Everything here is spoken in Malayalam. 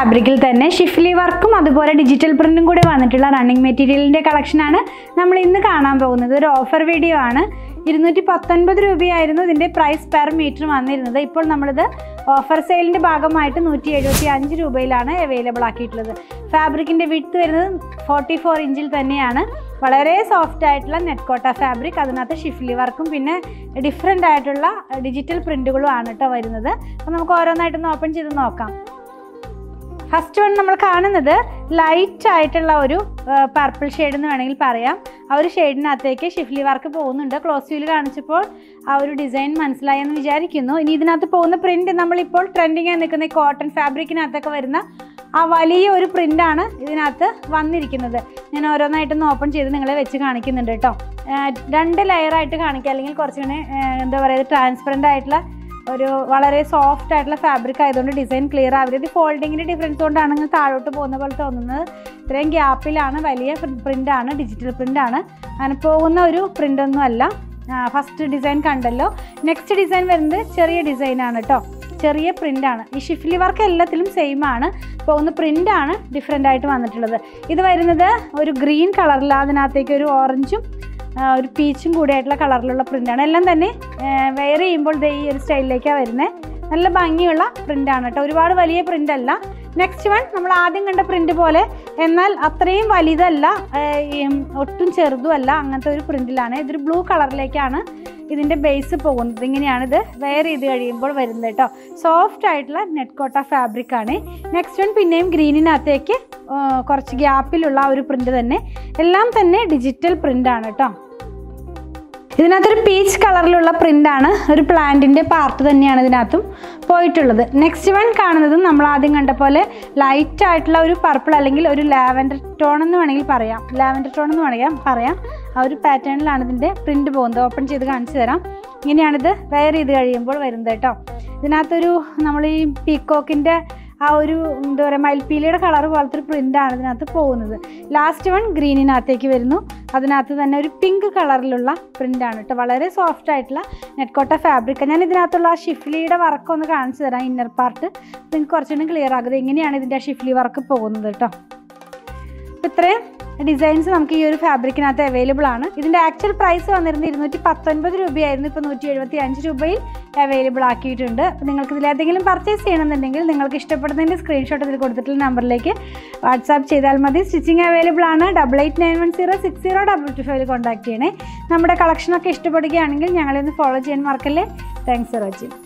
ഫാബ്രിക്കിൽ തന്നെ ഷിഫ്ലി വർക്കും അതുപോലെ ഡിജിറ്റൽ പ്രിൻറ്റും കൂടി വന്നിട്ടുള്ള റണ്ണിങ് മെറ്റീരിയലിൻ്റെ കളക്ഷനാണ് നമ്മൾ ഇന്ന് കാണാൻ പോകുന്നത് ഒരു ഓഫർ വീഡിയോ ആണ് ഇരുന്നൂറ്റി പത്തൊൻപത് രൂപയായിരുന്നു ഇതിൻ്റെ പ്രൈസ് പെർ മീറ്റർ വന്നിരുന്നത് ഇപ്പോൾ നമ്മളിത് ഓഫർ സെയിലിൻ്റെ ഭാഗമായിട്ട് നൂറ്റി എഴുപത്തി അഞ്ച് രൂപയിലാണ് അവൈലബിൾ ആക്കിയിട്ടുള്ളത് ഫാബ്രിക്കിൻ്റെ വിട്ത് വരുന്നത് ഫോർട്ടി ഫോർ ഇഞ്ചിൽ തന്നെയാണ് വളരെ സോഫ്റ്റ് ആയിട്ടുള്ള നെറ്റ് കോട്ട ഫാബ്രിക് അതിനകത്ത് ഷിഫ്ലി വർക്കും പിന്നെ ഡിഫറെൻ്റ് ആയിട്ടുള്ള ഡിജിറ്റൽ പ്രിൻറ്റുകളും ആണ് കേട്ടോ വരുന്നത് അപ്പോൾ നമുക്ക് ഓരോന്നായിട്ടൊന്ന് ഓപ്പൺ ചെയ്ത് നോക്കാം ഫസ്റ്റ് വൺ നമ്മൾ കാണുന്നത് ലൈറ്റ് ആയിട്ടുള്ള ഒരു പർപ്പിൾ ഷെയ്ഡ് എന്ന് വേണമെങ്കിൽ പറയാം ആ ഒരു ഷെയ്ഡിനകത്തേക്ക് ഷിഫ്ലി വർക്ക് പോകുന്നുണ്ട് ക്ലോസ് വ്യൂവിൽ കാണിച്ചപ്പോൾ ആ ഒരു ഡിസൈൻ മനസ്സിലായെന്ന് വിചാരിക്കുന്നു ഇനി ഇതിനകത്ത് പോകുന്ന പ്രിൻറ്റ് നമ്മളിപ്പോൾ ട്രെൻഡിങ് ആയി നിൽക്കുന്ന ഈ കോട്ടൺ ഫാബ്രിക്കിനകത്തൊക്കെ വരുന്ന ആ വലിയ ഒരു പ്രിൻ്റാണ് ഇതിനകത്ത് വന്നിരിക്കുന്നത് ഞാൻ ഓരോന്നായിട്ടൊന്ന് ഓപ്പൺ ചെയ്ത് നിങ്ങളെ വെച്ച് കാണിക്കുന്നുണ്ട് കേട്ടോ രണ്ട് ലെയറായിട്ട് കാണിക്കുക അല്ലെങ്കിൽ കുറച്ചുകൂടി എന്താ പറയുക ട്രാൻസ്പെറൻ്റ് ആയിട്ടുള്ള ഒരു വളരെ സോഫ്റ്റ് ആയിട്ടുള്ള ഫാബ്രിക് ആയതുകൊണ്ട് ഡിസൈൻ ക്ലിയർ ആവരുത് ഇത് ഫോൾഡിങ്ങിൻ്റെ ഡിഫറൻസ് കൊണ്ടാണ് ഇങ്ങനെ താഴോട്ട് പോകുന്ന പോലെ തോന്നുന്നത് ഇത്രയും ഗ്യാപ്പിലാണ് വലിയ പ്രിൻ്റ് ആണ് ഡിജിറ്റൽ പ്രിൻ്റ് ആണ് അങ്ങനെ പോകുന്ന ഒരു പ്രിൻ്റ് ഒന്നും അല്ല ഫസ്റ്റ് ഡിസൈൻ കണ്ടല്ലോ നെക്സ്റ്റ് ഡിസൈൻ വരുന്നത് ചെറിയ ഡിസൈനാണ് കേട്ടോ ചെറിയ പ്രിൻ്റാണ് ഈ ഷിഫ്ലി വർക്ക് എല്ലാത്തിലും സെയിം ആണ് പോകുന്ന പ്രിൻ്റാണ് ഡിഫറെൻ്റ് ആയിട്ട് വന്നിട്ടുള്ളത് ഇത് വരുന്നത് ഒരു ഗ്രീൻ കളറിൽ അതിനകത്തേക്ക് ഒരു ഓറഞ്ചും ഒരു പീച്ചും കൂടിയായിട്ടുള്ള കളറിലുള്ള പ്രിൻ്റാണ് എല്ലാം തന്നെ വെയർ ചെയ്യുമ്പോൾ ദേ ഈ ഒരു സ്റ്റൈലിലേക്കാണ് വരുന്നത് നല്ല ഭംഗിയുള്ള പ്രിൻ്റാണ് കേട്ടോ ഒരുപാട് വലിയ പ്രിൻ്റ് അല്ല നെക്സ്റ്റ് വൺ നമ്മൾ ആദ്യം കണ്ട പ്രിൻ്റ് പോലെ എന്നാൽ അത്രയും വലുതല്ല ഒട്ടും ചെറുതുമല്ല അങ്ങനത്തെ ഒരു പ്രിൻ്റിലാണ് ഇതൊരു ബ്ലൂ കളറിലേക്കാണ് ഇതിൻ്റെ ബേസ് പോകുന്നത് ഇങ്ങനെയാണ് ഇത് വെയർ ചെയ്ത് കഴിയുമ്പോൾ വരുന്നത് കേട്ടോ സോഫ്റ്റ് ആയിട്ടുള്ള നെറ്റ് കോട്ട ഫാബ്രിക് ആണ് നെക്സ്റ്റ് വൺ പിന്നെയും ഗ്രീനിനകത്തേക്ക് കുറച്ച് ഗ്യാപ്പിലുള്ള ഒരു പ്രിൻ്റ് തന്നെ എല്ലാം തന്നെ ഡിജിറ്റൽ പ്രിൻ്റ് ആണ് കേട്ടോ ഇതിനകത്തൊരു പീച്ച് കളറിലുള്ള പ്രിൻ്റാണ് ഒരു പ്ലാന്റിൻ്റെ പാർട്ട് തന്നെയാണ് ഇതിനകത്തും പോയിട്ടുള്ളത് നെക്സ്റ്റ് വൺ കാണുന്നതും നമ്മൾ ആദ്യം കണ്ട പോലെ ലൈറ്റ് ആയിട്ടുള്ള ഒരു പർപ്പിൾ അല്ലെങ്കിൽ ഒരു ലാവൻഡർ ടോൺ എന്ന് വേണമെങ്കിൽ പറയാം ലാവൻഡർ ടോൺ എന്ന് വേണമെങ്കിൽ പറയാം ആ ഒരു പാറ്റേണിലാണ് ഇതിൻ്റെ പ്രിൻ്റ് പോകുന്നത് ഓപ്പൺ ചെയ്ത് കാണിച്ചു തരാം ഇങ്ങനെയാണിത് വെയർ ചെയ്ത് കഴിയുമ്പോൾ വരുന്നത് കേട്ടോ ഇതിനകത്തൊരു നമ്മൾ ഈ പീക്കോക്കിൻ്റെ ആ ഒരു എന്താ പറയുക മയിൽപ്പീലിയുടെ കളർ പോലത്തെ ഒരു പ്രിൻ്റാണ് ഇതിനകത്ത് പോകുന്നത് ലാസ്റ്റ് വൺ ഗ്രീനിനകത്തേക്ക് വരുന്നു അതിനകത്ത് തന്നെ ഒരു പിങ്ക് കളറിലുള്ള പ്രിൻ്റാണ് കേട്ടോ വളരെ സോഫ്റ്റ് ആയിട്ടുള്ള നെറ്റ്കോട്ട ഫാബ്രിക് ഞാൻ ഇതിനകത്തുള്ള ആ ഷിഫ്ലിയുടെ വർക്ക് ഒന്ന് കാണിച്ചു തരാം ഇന്നർ പാർട്ട് നിങ്ങൾക്ക് കുറച്ചുകൂടി ക്ലിയർ ആകുന്നത് എങ്ങനെയാണ് ഇതിൻ്റെ ഷിഫ്ലി വർക്ക് പോകുന്നത് കേട്ടോ ഇത്രയും ഡിസൈൻസ് നമുക്ക് ഈ ഒരു ഫാബ്രിക്കിനകത്ത് അവൈലബിൾ ആണ് ഇതിൻ്റെ ആക്ച്വൽ പ്രൈസ് വന്നിരുന്നത് ഇരുന്നൂറ്റി പത്തൊൻപത് രൂപയായിരുന്നു ഇപ്പോൾ നൂറ്റി എഴുപത്തി അഞ്ച് രൂപയിൽ അവൈലബിൾ ആക്കിയിട്ടുണ്ട് അപ്പോൾ നിങ്ങൾക്ക് ഇതിലേതെങ്കിലും പർച്ചേസ് ചെയ്യണമെന്നുണ്ടെങ്കിൽ നിങ്ങൾക്ക് ഇഷ്ടപ്പെടുന്നതിൻ്റെ സ്ക്രീൻഷോട്ട് ഇതിൽ കൊടുത്തിട്ടുള്ള നമ്പറിലേക്ക് വാട്സാപ്പ് ചെയ്താൽ മതി സ്റ്റിച്ചിങ് അവൈലബിൾ ആണ് double eight nine one zero six zero double two ഫൈവിൽ കോൺടാക്ട് ചെയ്യണേ നമ്മുടെ കളക്ഷനൊക്കെ ഇഷ്ടപ്പെടുകയാണെങ്കിൽ ഞങ്ങളെ ഒന്ന് ഫോളോ ചെയ്യാൻ മറക്കല്ലേ താങ്ക്സ് ഫോർ വാച്ചിങ്